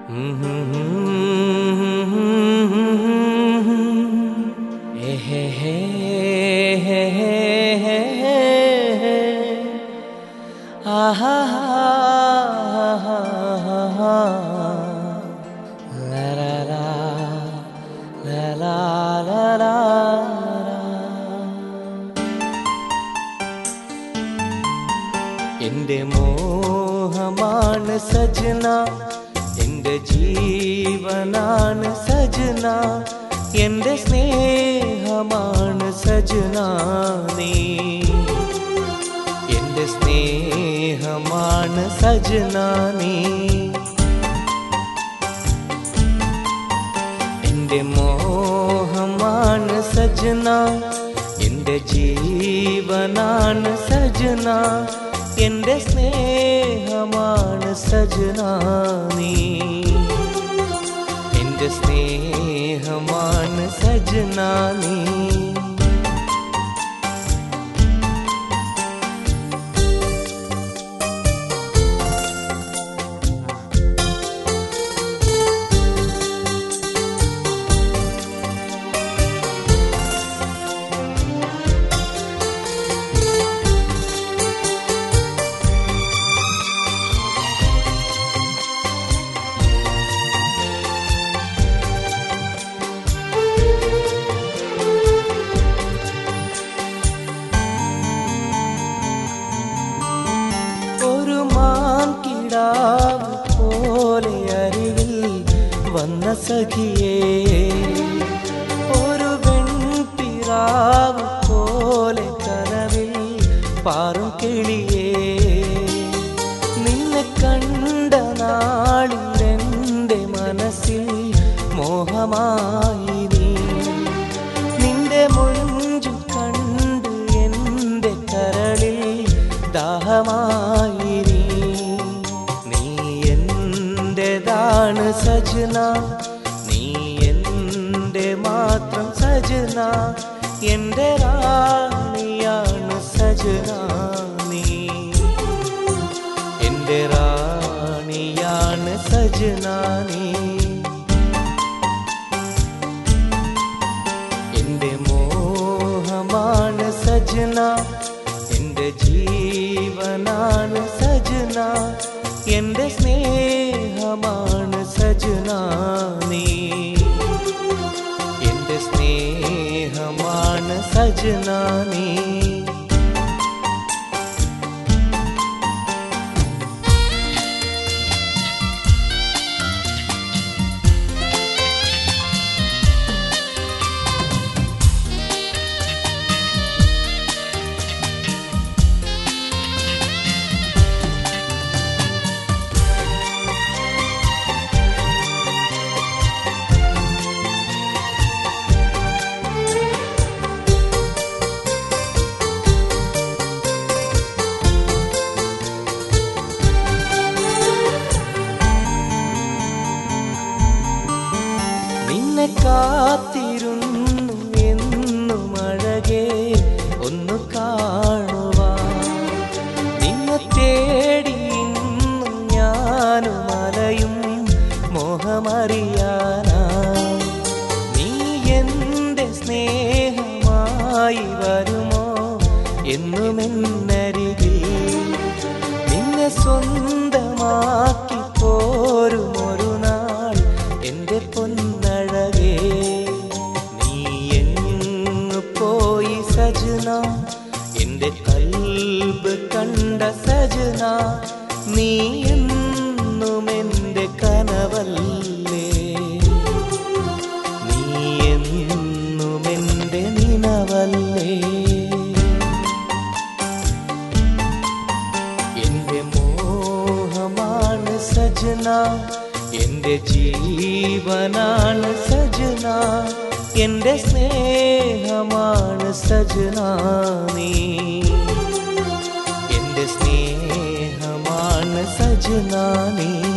എന്റെ മോഹമാണ് സജന എന്റെ ജീവനാണ് സജന എന്റെ സ്നേഹമാണ് സജന നീ എന്റെ സ്നേഹമാണ് സജന നീ എന്റെ മോഹമാണ് സജന എന്റെ ജീവനാണ് സജന എന്റെ സ്നേഹമാണ് സജന നീ എന്റെ സ്നേഹമാണ് സജന നീ ഒരു മാൻ കിടാവ് പോലെ അരികിൽ വന്ന സഖിയേ ഒരു വെൺപിറാവ് പോലെ കനവിൽ പാറും കിളിയേ നിന്നെ കണ്ട നാളിൽ എൻ്റെ മനസ്സിൽ മോഹമായി നീ നിന്റെ മൊഞ്ചു കണ്ട് എൻ്റെ കരളിൽ ദാഹമായി നീ നീ എന്റേതാണ് സജന നീ എൻ്റെ മാത്രം സജന എൻ്റെ റാണിയാണ് സജന നീ എൻ്റെ റാണിയാണ് സജന നീ എന്റെ മോഹമാണ് സജന എന്റെ ജീവനാണ് സജന എന്റെ സ്നേഹമാണ് സജന നീ എന്റെ സ്നേഹമാണ് സജന നീ നിന്നെ കാത്തിരുന്നു എന്നും അഴകേ ഒന്ന് കാണുവാൻ നിന്നെ തേടി ഇന്നും ഞാനും അലയും മോഹമറിയാനാ നീ എൻ്റെ സ്നേഹമായി വരുമോ എന്നും എന്നരികിൽ നിന്നെ സ്വന്തമാക്കി പോരും ഒരു നാൾ എൻ്റെ പൊന്നഴകേ നീ എങ്ങ് പോയി സജന എൻ്റെ കൽബ് കണ്ട സജന നീ എന്നും എൻ്റെ കനവല്ലേ നീ എന്നും എൻ്റെ നിനവല്ലേ എന്റെ മോഹമാണ് സജന എന്റെ ജീവനാണ് സജന എന്റെ സ്നേഹമാണ് സജന നീ എന്റെ സ്നേഹമാണ് സജന നീ